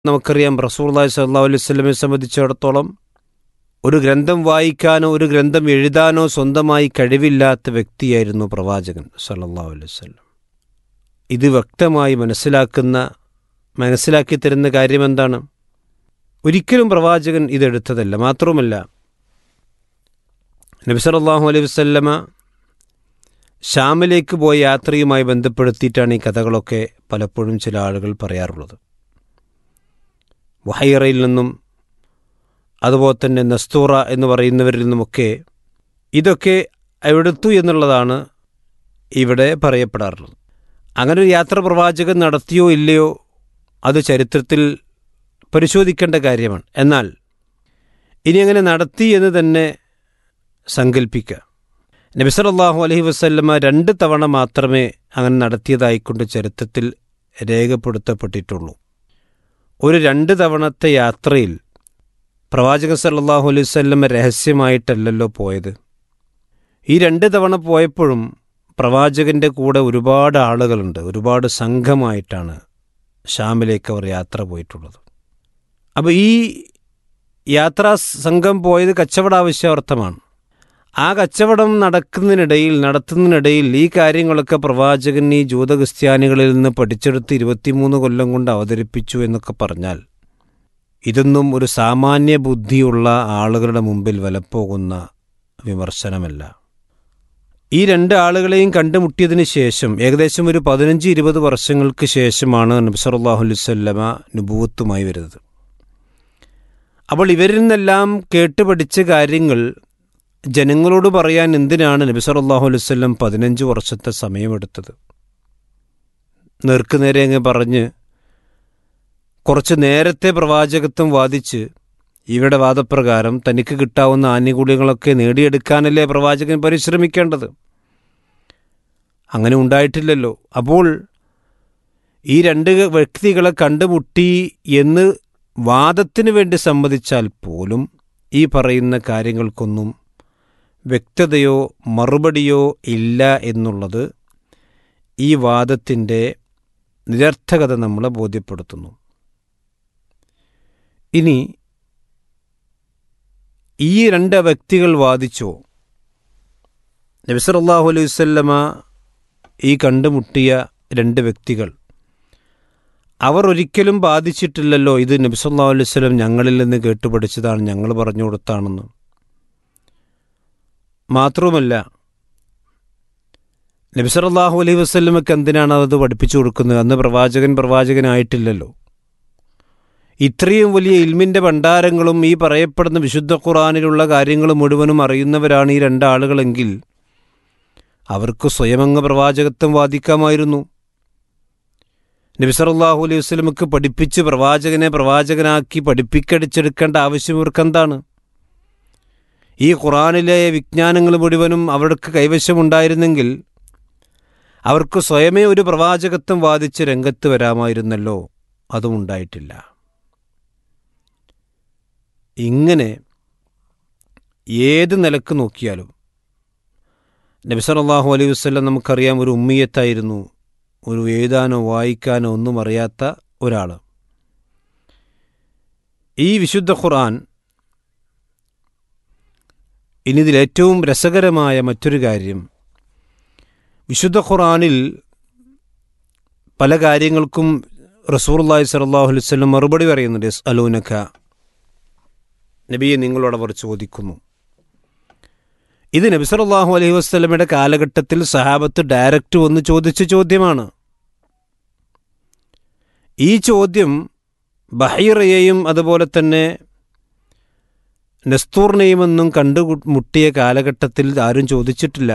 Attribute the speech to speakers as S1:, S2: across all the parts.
S1: നമുക്കറിയാം റസൂർലായി സല്ലാ അലൈഹി സ്വലമെ സംബന്ധിച്ചിടത്തോളം ഒരു ഗ്രന്ഥം വായിക്കാനോ ഒരു ഗ്രന്ഥം എഴുതാനോ സ്വന്തമായി കഴിവില്ലാത്ത വ്യക്തിയായിരുന്നു പ്രവാചകൻ സല്ലാ അലൈഹി സ്വലം ഇത് വ്യക്തമായി മനസ്സിലാക്കുന്ന മനസ്സിലാക്കി തരുന്ന കാര്യം എന്താണ് ഒരിക്കലും പ്രവാചകൻ ഇതെടുത്തതല്ല മാത്രവുമല്ല നബിസറല്ലാഹു അലൈഹി വസ്ല്ലമ ഷാമിലേക്ക് പോയ യാത്രയുമായി ബന്ധപ്പെടുത്തിയിട്ടാണ് ഈ കഥകളൊക്കെ പലപ്പോഴും ചില ആളുകൾ പറയാറുള്ളത് വഹൈറയിൽ നിന്നും അതുപോലെ തന്നെ നസ്തൂറ എന്ന് പറയുന്നവരിൽ നിന്നുമൊക്കെ ഇതൊക്കെ എവിടെത്തു എന്നുള്ളതാണ് ഇവിടെ പറയപ്പെടാറുള്ളത് അങ്ങനെ ഒരു യാത്ര പ്രവാചകൻ നടത്തിയോ ഇല്ലയോ അത് ചരിത്രത്തിൽ പരിശോധിക്കേണ്ട കാര്യമാണ് എന്നാൽ ഇനി അങ്ങനെ നടത്തി എന്ന് തന്നെ സങ്കല്പിക്കുക നബിസലല്ലാഹു അലഹി വസ്ല്ലമ രണ്ട് തവണ മാത്രമേ അങ്ങനെ നടത്തിയതായിക്കൊണ്ട് ചരിത്രത്തിൽ രേഖപ്പെടുത്തപ്പെട്ടിട്ടുള്ളൂ ഒരു രണ്ട് തവണത്തെ യാത്രയിൽ പ്രവാചകൻ സല്ലാഹു അലൈഹി വല്ലമ രഹസ്യമായിട്ടല്ലല്ലോ പോയത് ഈ രണ്ട് തവണ പോയപ്പോഴും പ്രവാചകൻ്റെ കൂടെ ഒരുപാട് ആളുകളുണ്ട് ഒരുപാട് സംഘമായിട്ടാണ് ഷാമിലേക്ക് അവർ യാത്ര പോയിട്ടുള്ളത് അപ്പോൾ ഈ യാത്രാ സംഘം പോയത് കച്ചവട ആവശ്യാർത്ഥമാണ് ആ കച്ചവടം നടക്കുന്നതിനിടയിൽ നടത്തുന്നതിനിടയിൽ ഈ കാര്യങ്ങളൊക്കെ പ്രവാചകൻ ഈ ജൂതക്രിസ്ത്യാനികളിൽ നിന്ന് പഠിച്ചെടുത്ത് ഇരുപത്തിമൂന്ന് കൊല്ലം കൊണ്ട് അവതരിപ്പിച്ചു എന്നൊക്കെ പറഞ്ഞാൽ ഇതൊന്നും ഒരു സാമാന്യ ബുദ്ധിയുള്ള ആളുകളുടെ മുമ്പിൽ വിലപ്പോകുന്ന വിമർശനമല്ല ഈ രണ്ട് ആളുകളെയും കണ്ടുമുട്ടിയതിന് ശേഷം ഏകദേശം ഒരു പതിനഞ്ച് ഇരുപത് വർഷങ്ങൾക്ക് ശേഷമാണ് നബ്സറുല്ലാഹു അലുസല്ലമ നുബൂത്തുമായി വരുന്നത് അപ്പോൾ ഇവരിൽ നിന്നെല്ലാം കേട്ട് പഠിച്ച കാര്യങ്ങൾ ജനങ്ങളോട് പറയാൻ എന്തിനാണ് നബി സല്ലാഹു അലുവല്ലം പതിനഞ്ച് വർഷത്തെ സമയമെടുത്തത് നേർക്കുനേരെ അങ്ങ് പറഞ്ഞ് കുറച്ച് നേരത്തെ പ്രവാചകത്വം വാദിച്ച് ഇവരുടെ വാദപ്രകാരം തനിക്ക് കിട്ടാവുന്ന ആനുകൂല്യങ്ങളൊക്കെ നേടിയെടുക്കാനല്ലേ പ്രവാചകൻ പരിശ്രമിക്കേണ്ടത് അങ്ങനെ ഉണ്ടായിട്ടില്ലല്ലോ അപ്പോൾ ഈ രണ്ട് വ്യക്തികളെ കണ്ടുമുട്ടി എന്ന് വാദത്തിന് വേണ്ടി സമ്മതിച്ചാൽ പോലും ഈ പറയുന്ന കാര്യങ്ങൾക്കൊന്നും വ്യക്തതയോ മറുപടിയോ ഇല്ല എന്നുള്ളത് ഈ വാദത്തിൻ്റെ നിരർത്ഥകത നമ്മളെ ബോധ്യപ്പെടുത്തുന്നു ഇനി ഈ രണ്ട് വ്യക്തികൾ വാദിച്ചോ നബിസറല്ലാഹു അലൈഹി വല്ലമ ഈ കണ്ടുമുട്ടിയ രണ്ട് വ്യക്തികൾ അവർ ഒരിക്കലും ബാധിച്ചിട്ടില്ലല്ലോ ഇത് നബിസല്ലാ അലൈഹി സ്വലം ഞങ്ങളിൽ നിന്ന് കേട്ടുപഠിച്ചതാണ് ഞങ്ങൾ പറഞ്ഞു കൊടുത്താണെന്ന് മാത്രവുമല്ല നബിസറല്ലാഹു അലൈഹി വസ്ല്ലമക്ക് എന്തിനാണ് അത് പഠിപ്പിച്ചു കൊടുക്കുന്നത് അന്ന് പ്രവാചകൻ പ്രവാചകനായിട്ടില്ലല്ലോ ഇത്രയും വലിയ ഇൽമിൻ്റെ ഭണ്ഡാരങ്ങളും ഈ പറയപ്പെടുന്ന വിശുദ്ധ ഖുറാനിലുള്ള കാര്യങ്ങൾ മുഴുവനും അറിയുന്നവരാണ് ഈ രണ്ടാളുകളെങ്കിൽ അവർക്ക് സ്വയമങ്ങ് പ്രവാചകത്വം വാദിക്കാമായിരുന്നു നബിസറല്ലാഹു അലൈഹി വസ്ലമക്ക് പഠിപ്പിച്ച് പ്രവാചകനെ പ്രവാചകനാക്കി പഠിപ്പിക്കടിച്ചെടുക്കേണ്ട ആവശ്യം ഇവർക്കെന്താണ് ഈ ഖുറാനിലെ വിജ്ഞാനങ്ങൾ മുഴുവനും അവർക്ക് കൈവശമുണ്ടായിരുന്നെങ്കിൽ അവർക്ക് സ്വയമേ ഒരു പ്രവാചകത്വം വാദിച്ച് രംഗത്ത് വരാമായിരുന്നല്ലോ അതും ഉണ്ടായിട്ടില്ല ഇങ്ങനെ ഏത് നിലക്ക് നോക്കിയാലും നബിസലാഹു അലൈഹി വസ്ലം നമുക്കറിയാം ഒരു ഉമ്മിയത്തായിരുന്നു ഒരു എഴുതാനോ വായിക്കാനോ ഒന്നും അറിയാത്ത ഒരാൾ ഈ വിശുദ്ധ ഖുർആൻ ഇനി ഇതിൽ ഏറ്റവും രസകരമായ മറ്റൊരു കാര്യം വിശുദ്ധ ഖുറാനിൽ പല കാര്യങ്ങൾക്കും റസൂർല്ലാഹി സലാഹു അലുവല്ലം മറുപടി പറയുന്നുണ്ട് എസ് അലൂനഖ നബിയെ നിങ്ങളോട് അവർ ചോദിക്കുന്നു ഇത് നബി സലാഹു അലൈഹി വസ്ലമയുടെ കാലഘട്ടത്തിൽ സഹാബത്ത് ഡയറക്റ്റ് വന്ന് ചോദിച്ച ചോദ്യമാണ് ഈ ചോദ്യം ബഹീറയെയും അതുപോലെ തന്നെ നെസ്തൂറിനെയുമൊന്നും കണ്ടുമുട്ടിയ കാലഘട്ടത്തിൽ ആരും ചോദിച്ചിട്ടില്ല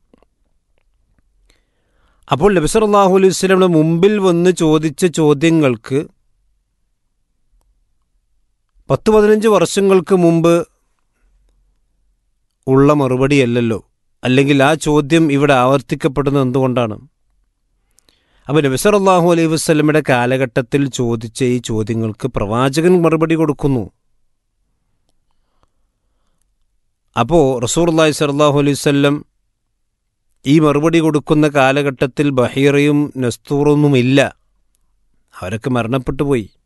S1: അപ്പോൾ നബിസറല്ലാഹു അലൈഹി വസ്ലമിയുടെ മുമ്പിൽ വന്ന് ചോദിച്ച ചോദ്യങ്ങൾക്ക് പത്ത് പതിനഞ്ച് വർഷങ്ങൾക്ക് മുമ്പ് ഉള്ള മറുപടിയല്ലല്ലോ അല്ലെങ്കിൽ ആ ചോദ്യം ഇവിടെ ആവർത്തിക്കപ്പെടുന്നത് എന്തുകൊണ്ടാണ് അപ്പോൾ നബിസറല്ലാഹു അലൈഹി വസ്ലമിയുടെ കാലഘട്ടത്തിൽ ചോദിച്ച ഈ ചോദ്യങ്ങൾക്ക് പ്രവാചകൻ മറുപടി കൊടുക്കുന്നു അപ്പോൾ റസൂർ അള്ളാഹി സലാഹു അലൈഹി വല്ലം ഈ മറുപടി കൊടുക്കുന്ന കാലഘട്ടത്തിൽ ബഹീറയും നസ്തൂറൊന്നുമില്ല അവരൊക്കെ മരണപ്പെട്ടു പോയി